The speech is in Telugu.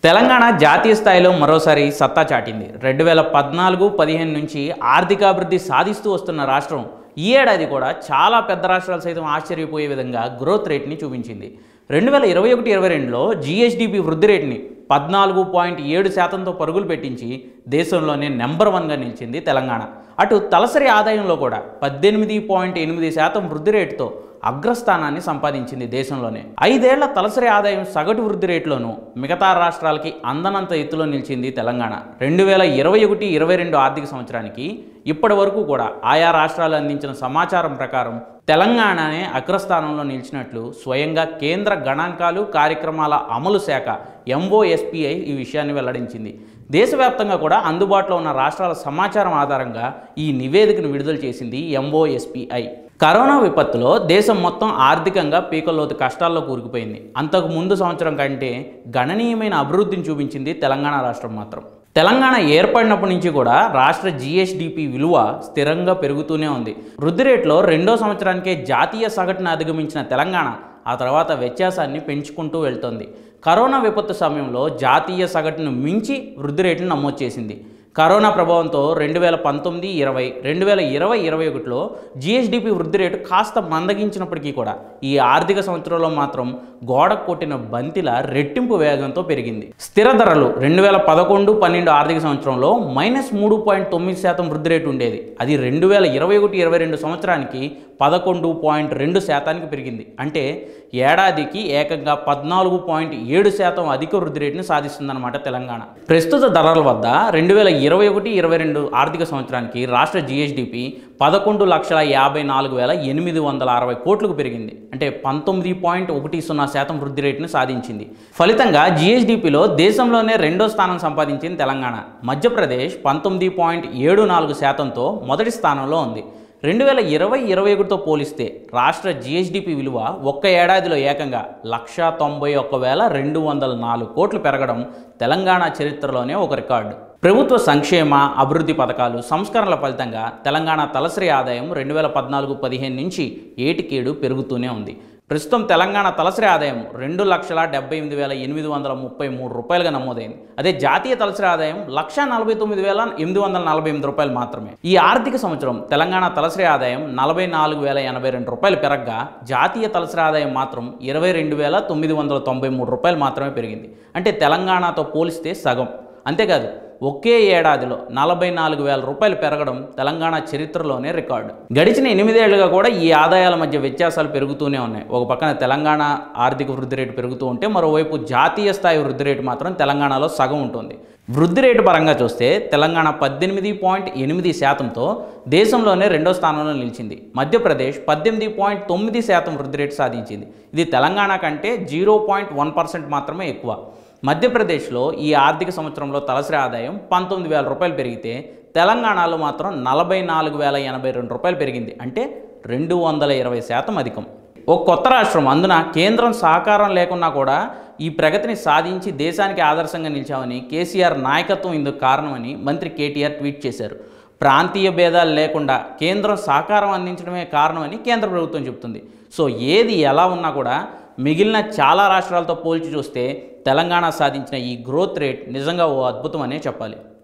తెలంగాణ జాతీయ స్థాయిలో మరోసారి సత్తా చాటింది రెండు వేల పద్నాలుగు పదిహేను నుంచి ఆర్థికాభివృద్ధి సాధిస్తూ వస్తున్న రాష్ట్రం ఈ ఏడాది కూడా చాలా పెద్ద రాష్ట్రాలు సైతం ఆశ్చర్యపోయే విధంగా గ్రోత్ రేట్ని చూపించింది రెండు వేల ఇరవై ఒకటి ఇరవై రెండులో జిఎస్డిపి వృద్ధి రేటుని పద్నాలుగు పాయింట్ ఏడు శాతంతో పరుగులు పెట్టించి దేశంలోనే నెంబర్ వన్గా నిలిచింది తెలంగాణ అటు తలసరి ఆదాయంలో కూడా పద్దెనిమిది పాయింట్ ఎనిమిది శాతం వృద్ధి రేటుతో అగ్రస్థానాన్ని సంపాదించింది దేశంలోనే ఐదేళ్ల తలసరి ఆదాయం సగటు వృద్ధి రేటులోనూ మిగతా రాష్ట్రాలకి అందనంత ఎత్తులో నిలిచింది తెలంగాణ రెండు వేల ఇరవై ఒకటి ఇరవై రెండు ఆర్థిక సంవత్సరానికి ఇప్పటి వరకు కూడా ఆయా రాష్ట్రాలు అందించిన సమాచారం ప్రకారం తెలంగాణనే అగ్రస్థానంలో నిలిచినట్లు స్వయంగా కేంద్ర గణాంకాలు కార్యక్రమాల అమలు శాఖ ఎంఓఎస్పిఐ ఈ విషయాన్ని వెల్లడించింది దేశవ్యాప్తంగా కూడా అందుబాటులో ఉన్న రాష్ట్రాల సమాచారం ఆధారంగా ఈ నివేదికను విడుదల చేసింది ఎంఓఎస్పిఐ కరోనా విపత్తులో దేశం మొత్తం ఆర్థికంగా పీకల్లోతు కష్టాల్లో కూరుకుపోయింది అంతకు ముందు సంవత్సరం కంటే గణనీయమైన అభివృద్ధిని చూపించింది తెలంగాణ రాష్ట్రం మాత్రం తెలంగాణ ఏర్పడినప్పటి నుంచి కూడా రాష్ట్ర జిఎస్డిపి విలువ స్థిరంగా పెరుగుతూనే ఉంది వృద్ధి రేట్లో రెండో సంవత్సరానికే జాతీయ సగటును అధిగమించిన తెలంగాణ ఆ తర్వాత వ్యత్యాసాన్ని పెంచుకుంటూ వెళ్తోంది కరోనా విపత్తు సమయంలో జాతీయ సగటును మించి వృద్ధి రేటును నమోదు చేసింది కరోనా ప్రభావంతో రెండు వేల పంతొమ్మిది ఇరవై రెండు వేల ఇరవై ఇరవై ఒకటిలో జిఎస్డిపి వృద్ధి రేటు కాస్త మందగించినప్పటికీ కూడా ఈ ఆర్థిక సంవత్సరంలో మాత్రం గోడ కొట్టిన బంతిల రెట్టింపు వేగంతో పెరిగింది స్థిర ధరలు రెండు వేల పదకొండు పన్నెండు ఆర్థిక సంవత్సరంలో మైనస్ మూడు పాయింట్ తొమ్మిది శాతం వృద్ధి రేటు ఉండేది అది రెండు వేల ఇరవై ఒకటి ఇరవై రెండు సంవత్సరానికి పదకొండు పాయింట్ రెండు శాతానికి పెరిగింది అంటే ఏడాదికి ఏకంగా పద్నాలుగు పాయింట్ ఏడు శాతం అధిక వృద్ధి రేటును సాధిస్తుందన్నమాట తెలంగాణ ప్రస్తుత ధరల వద్ద రెండు వేల ఇరవై ఒకటి ఇరవై రెండు ఆర్థిక సంవత్సరానికి రాష్ట్ర జిఎస్డిపి పదకొండు లక్షల యాభై నాలుగు వేల ఎనిమిది వందల అరవై కోట్లకు పెరిగింది అంటే పంతొమ్మిది పాయింట్ ఒకటి సున్నా శాతం వృద్ధి రేటును సాధించింది ఫలితంగా జిఎస్డిపిలో దేశంలోనే రెండో స్థానం సంపాదించింది తెలంగాణ మధ్యప్రదేశ్ పంతొమ్మిది పాయింట్ ఏడు నాలుగు శాతంతో మొదటి స్థానంలో ఉంది రెండు వేల ఇరవై ఇరవై ఒకటితో పోలిస్తే రాష్ట్ర జిఎస్డిపి విలువ ఒక్క ఏడాదిలో ఏకంగా లక్షా తొంభై ఒక్క వేల రెండు వందల నాలుగు కోట్లు పెరగడం తెలంగాణ చరిత్రలోనే ఒక రికార్డు ప్రభుత్వ సంక్షేమ అభివృద్ధి పథకాలు సంస్కరణల ఫలితంగా తెలంగాణ తలసరి ఆదాయం రెండు వేల పద్నాలుగు పదిహేను నుంచి ఏటికేడు పెరుగుతూనే ఉంది ప్రస్తుతం తెలంగాణ తలసరి ఆదాయం రెండు లక్షల డెబ్బై ఎనిమిది వేల ఎనిమిది వందల ముప్పై మూడు రూపాయలుగా నమోదైంది అదే జాతీయ తలసరి ఆదాయం లక్ష నలభై తొమ్మిది వేల ఎనిమిది వందల నలభై ఎనిమిది రూపాయలు మాత్రమే ఈ ఆర్థిక సంవత్సరం తెలంగాణ తలసరి ఆదాయం నలభై నాలుగు వేల ఎనభై రెండు రూపాయలు పెరగగా జాతీయ తలసరి ఆదాయం మాత్రం ఇరవై రెండు వేల తొమ్మిది వందల తొంభై మూడు రూపాయలు మాత్రమే పెరిగింది అంటే తెలంగాణతో పోలిస్తే సగం అంతేకాదు ఒకే ఏడాదిలో నలభై నాలుగు వేల రూపాయలు పెరగడం తెలంగాణ చరిత్రలోనే రికార్డు గడిచిన ఎనిమిదేళ్లుగా కూడా ఈ ఆదాయాల మధ్య వ్యత్యాసాలు పెరుగుతూనే ఉన్నాయి ఒక పక్కన తెలంగాణ ఆర్థిక వృద్ధి రేటు పెరుగుతూ ఉంటే మరోవైపు జాతీయ స్థాయి వృద్ధి రేటు మాత్రం తెలంగాణలో సగం ఉంటుంది వృద్ధి రేటు పరంగా చూస్తే తెలంగాణ పద్దెనిమిది పాయింట్ ఎనిమిది శాతంతో దేశంలోనే రెండో స్థానంలో నిలిచింది మధ్యప్రదేశ్ పద్దెనిమిది పాయింట్ తొమ్మిది శాతం వృద్ధి రేటు సాధించింది ఇది తెలంగాణ కంటే జీరో పాయింట్ వన్ పర్సెంట్ మాత్రమే ఎక్కువ మధ్యప్రదేశ్లో ఈ ఆర్థిక సంవత్సరంలో తలసరి ఆదాయం పంతొమ్మిది వేల రూపాయలు పెరిగితే తెలంగాణలో మాత్రం నలభై నాలుగు వేల ఎనభై రెండు రూపాయలు పెరిగింది అంటే రెండు వందల ఇరవై శాతం అధికం ఒక కొత్త రాష్ట్రం అందున కేంద్రం సహకారం లేకున్నా కూడా ఈ ప్రగతిని సాధించి దేశానికి ఆదర్శంగా నిలిచామని కేసీఆర్ నాయకత్వం ఇందుకు కారణమని మంత్రి కేటీఆర్ ట్వీట్ చేశారు ప్రాంతీయ భేదాలు లేకుండా కేంద్రం సహకారం అందించడమే కారణమని కేంద్ర ప్రభుత్వం చెబుతుంది సో ఏది ఎలా ఉన్నా కూడా మిగిలిన చాలా రాష్ట్రాలతో పోల్చి చూస్తే తెలంగాణ సాధించిన ఈ గ్రోత్ రేట్ నిజంగా ఓ అద్భుతం అనే చెప్పాలి